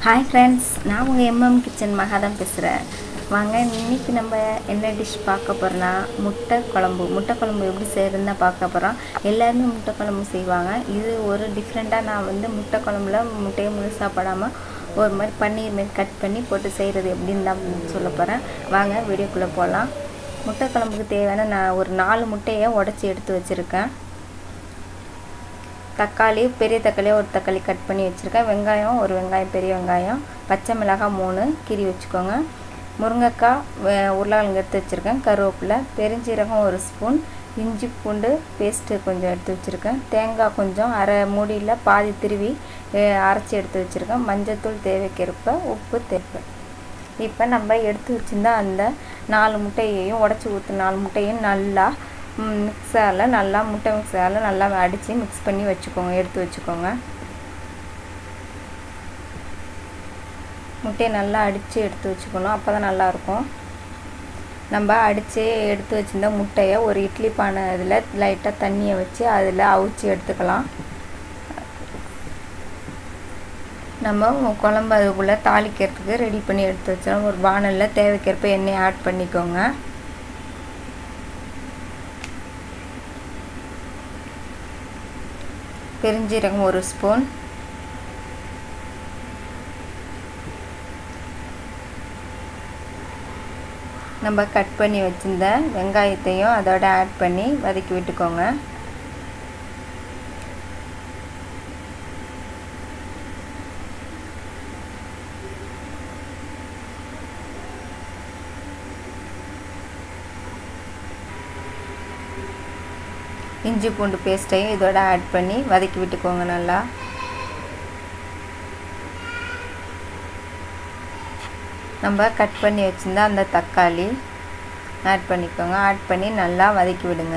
hi friends நான் உங்கள் MM kitchen மகாதான் பேசுகிறேன் வாங்க இன்னைக்கு நம்ம என்ன டிஷ் பார்க்க போகிறோன்னா முட்டை குழம்பு முட்டை குழம்பு எப்படி செய்கிறதுன்னு தான் பார்க்க போகிறோம் எல்லாருமே முட்டை குழம்பு செய்வாங்க இது ஒரு டிஃப்ரெண்ட்டாக நான் வந்து முட்டை குழம்புல முட்டையை முழுசாக படாமல் ஒரு மாதிரி பன்னீர் மாரி கட் பண்ணி போட்டு செய்கிறது எப்படின்னு தான் சொல்ல போகிறேன் வாங்க வீடியோக்குள்ளே போகலாம் முட்டை குழம்புக்கு தேவையான நான் ஒரு நாலு முட்டையை உடச்சி எடுத்து வச்சுருக்கேன் தக்காளி பெரிய தக்காளியாக ஒரு தக்காளி கட் பண்ணி வச்சுருக்கேன் வெங்காயம் ஒரு வெங்காயம் பெரிய வெங்காயம் பச்சை மிளகாய் மூணு கீரி வச்சுக்கோங்க முருங்கைக்காய் உருளைக்கிழங்கு எடுத்து வச்சுருக்கேன் கருவேப்பிலை பெருஞ்சீரகம் ஒரு ஸ்பூன் இஞ்சி பூண்டு பேஸ்ட்டு கொஞ்சம் எடுத்து வச்சுருக்கேன் தேங்காய் கொஞ்சம் அரை மூடியில் பாதி திருவி அரைச்சி எடுத்து வச்சுருக்கேன் மஞ்சத்தூள் தேவைக்கேற்ப உப்பு தேவை இப்போ நம்ம எடுத்து வச்சுருந்தா அந்த நாலு முட்டையையும் உடச்சி ஊற்று நாலு முட்டையும் நல்லா மிக்ஸால் நல்லா முட்டை மிக்ஸால் நல்லா அடித்து மிக்ஸ் பண்ணி வச்சுக்கோங்க எடுத்து வச்சுக்கோங்க முட்டையை நல்லா அடித்து எடுத்து வச்சுக்கணும் அப்போ தான் நல்லாயிருக்கும் நம்ம அடித்து எடுத்து வச்சுருந்த முட்டையை ஒரு இட்லி பானை இதில் லைட்டாக தண்ணியை வச்சு அதில் அவிச்சு எடுத்துக்கலாம் நம்ம குழம்பு அதுக்குள்ளே தாளிக்கிறதுக்கு ரெடி பண்ணி எடுத்து வச்சிடலாம் ஒரு வானலில் தேவைக்கேற்ப எண்ணெய் ஆட் பண்ணிக்கோங்க பெருஞ்சீரகம் ஒரு ஸ்பூன் நம்ம கட் பண்ணி வச்சுருந்த வெங்காயத்தையும் அதோட ஆட் பண்ணி வதக்கி விட்டுக்கோங்க இஞ்சி பூண்டு பேஸ்ட்டையும் இதோட ஆட் பண்ணி வதக்கி விட்டுக்கோங்க நல்லா நம்ம கட் பண்ணி வச்சுருந்தா அந்த தக்காளி ஆட் பண்ணிக்கோங்க ஆட் பண்ணி நல்லா வதக்கி விடுங்க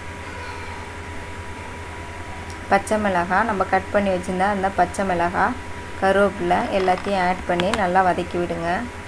பச்சை மிளகாய் நம்ம கட் பண்ணி வச்சுருந்தா அந்த பச்சை மிளகாய் கருவேப்பிலை எல்லாத்தையும் ஆட் பண்ணி நல்லா வதக்கி விடுங்க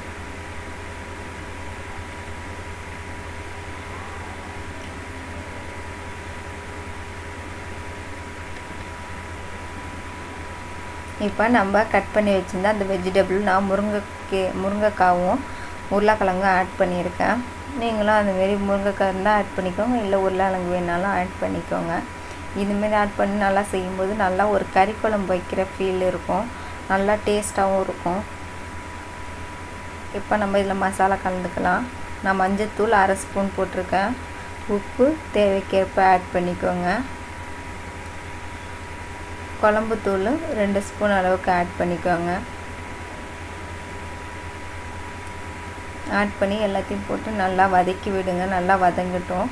இப்போ நம்ம கட் பண்ணி வச்சுருந்தா அந்த வெஜிடபிள் நான் முருங்கைக்கே முருங்கைக்காவும் உருளைக்கிழங்கும் ஆட் பண்ணியிருக்கேன் நீங்களும் அந்தமாரி முருங்கைக்காய் இருந்தால் ஆட் பண்ணிக்கோங்க இல்லை உருளைக்கிழங்கு வேணாலும் ஆட் பண்ணிக்கோங்க இதுமாரி ஆட் பண்ணி நல்லா செய்யும்போது நல்லா ஒரு கறி குழம்பு வைக்கிற ஃபீல் இருக்கும் நல்லா டேஸ்ட்டாகவும் இருக்கும் இப்போ நம்ம இதில் மசாலா கலந்துக்கலாம் நான் மஞ்சத்தூள் அரை ஸ்பூன் போட்டிருக்கேன் உப்பு தேவைக்கேற்ப ஆட் பண்ணிக்கோங்க குழம்பு தூள் ரெண்டு ஸ்பூன் அளவுக்கு ஆட் பண்ணிக்கோங்க ஆட் பண்ணி எல்லாத்தையும் போட்டு நல்லா வதக்கி விடுங்க நல்லா வதங்கட்டும்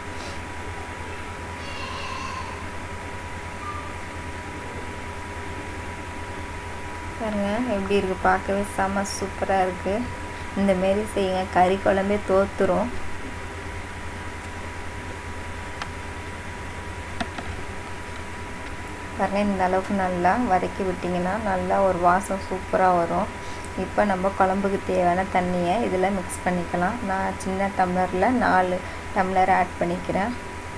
பாருங்க எப்படி இருக்குது பார்க்கவே செம்ம சூப்பராக இருக்குது இந்தமாரி செய்யுங்க கறி குழம்பே தோத்துரும் பாருங்கள் இந்த அளவுக்கு நல்லா வதக்கி விட்டிங்கன்னா நல்லா ஒரு வாசம் சூப்பராக வரும் இப்போ நம்ம குழம்புக்கு தேவையான தண்ணியை இதில் மிக்ஸ் பண்ணிக்கலாம் நான் சின்ன டம்ளரில் நாலு டம்ளர் ஆட் பண்ணிக்கிறேன்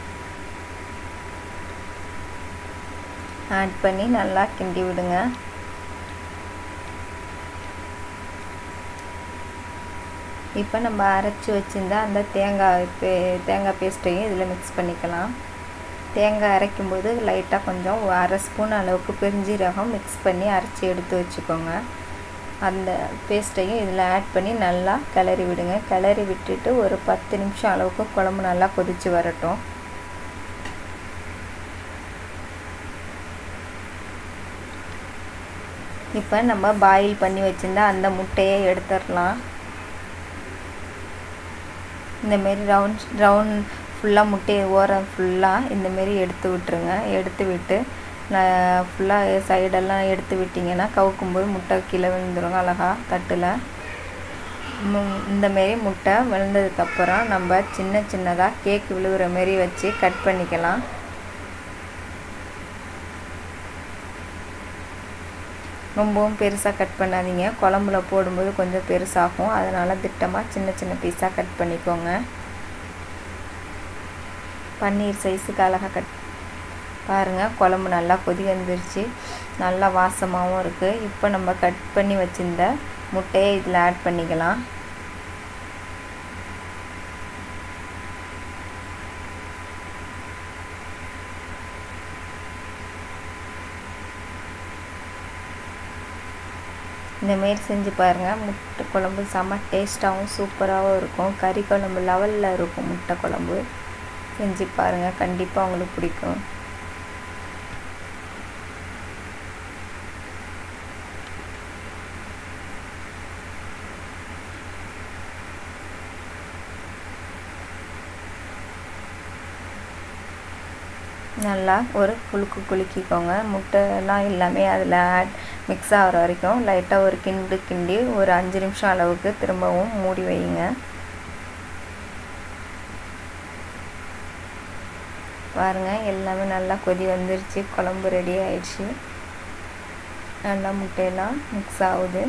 ஆட் பண்ணி நல்லா கிண்டி விடுங்க இப்போ நம்ம அரைச்சி வச்சுருந்தா அந்த தேங்காய் பே தேங்காய் பேஸ்ட்டையும் இதில் மிக்ஸ் பண்ணிக்கலாம் தேங்காய் அரைக்கும்போது லைட்டாக கொஞ்சம் அரை ஸ்பூன் அளவுக்கு பெருஞ்சீரகம் மிக்ஸ் பண்ணி அரைச்சி எடுத்து வச்சுக்கோங்க அந்த பேஸ்ட்டையும் இதில் ஆட் பண்ணி நல்லா கிளறி விடுங்க கிளறி விட்டுட்டு ஒரு பத்து நிமிஷம் அளவுக்கு குழம்பு நல்லா கொதித்து வரட்டும் இப்போ நம்ம பாயில் பண்ணி வச்சுருந்தா அந்த முட்டையை எடுத்துடலாம் இந்தமாரி ரவுண்ட் ரவுண்ட் ஃபுல்லாக முட்டையை ஓரம் ஃபுல்லாக இந்தமாரி எடுத்து விட்டுருங்க எடுத்து விட்டு ஃபுல்லாக சைடெல்லாம் எடுத்து விட்டிங்கன்னா கவுக்கும்போது முட்டை கீழே விழுந்துருங்க அழகா தட்டில் இந்தமாரி முட்டை விழுந்ததுக்கப்புறம் நம்ம சின்ன சின்னதாக கேக் விழுகிற மாரி வச்சு கட் பண்ணிக்கலாம் ரொம்பவும் பெருசாக கட் பண்ணாதீங்க குழம்புல போடும்போது கொஞ்சம் பெருசாகும் அதனால் திட்டமாக சின்ன சின்ன பீஸாக கட் பண்ணிக்கோங்க பன்னீர் சைஸுக்கு அழகாக கட் பாருங்கள் குழம்பு நல்லா கொதி வந்துருச்சு நல்லா வாசமாகவும் இருக்குது இப்போ நம்ம கட் பண்ணி வச்சுருந்த முட்டையை இதில் ஆட் பண்ணிக்கலாம் இந்தமாரி செஞ்சு பாருங்கள் முட்டை குழம்பு செம்ம டேஸ்ட்டாகவும் சூப்பராகவும் இருக்கும் கறி குழம்பு லெவலில் இருக்கும் முட்டை குழம்பு செஞ்சு பாருங்கள் கண்டிப்பாக உங்களுக்கு பிடிக்கும் நல்லா ஒரு குலுக்கு குலுக்கிக்கோங்க முட்டைலாம் எல்லாமே அதில் ஆட் மிக்ஸ் ஆகிற வரைக்கும் லைட்டாக ஒரு கிண்டு கிண்டி ஒரு அஞ்சு நிமிஷம் அளவுக்கு திரும்பவும் மூடி வைங்க பாருங்கள் எல்லாமே நல்லா கொதி வந்துருச்சு குழம்பு ரெடி ஆயிடுச்சு நல்லா முட்டையெல்லாம் மிக்ஸ் ஆகுது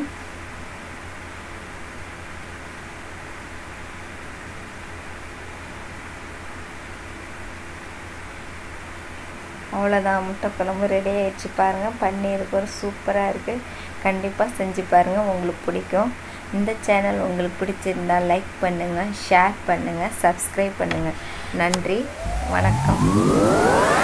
அவ்வளோதான் முட்டை குழம்பு ரெடி ஆகிடுச்சு பாருங்கள் பன்னீர் ஒரு சூப்பராக இருக்குது கண்டிப்பாக செஞ்சு பாருங்கள் உங்களுக்கு பிடிக்கும் இந்த சேனல் உங்களுக்கு பிடிச்சிருந்தால் லைக் பண்ணுங்கள் ஷேர் பண்ணுங்கள் சப்ஸ்கிரைப் பண்ணுங்கள் நன்றி வணக்கம்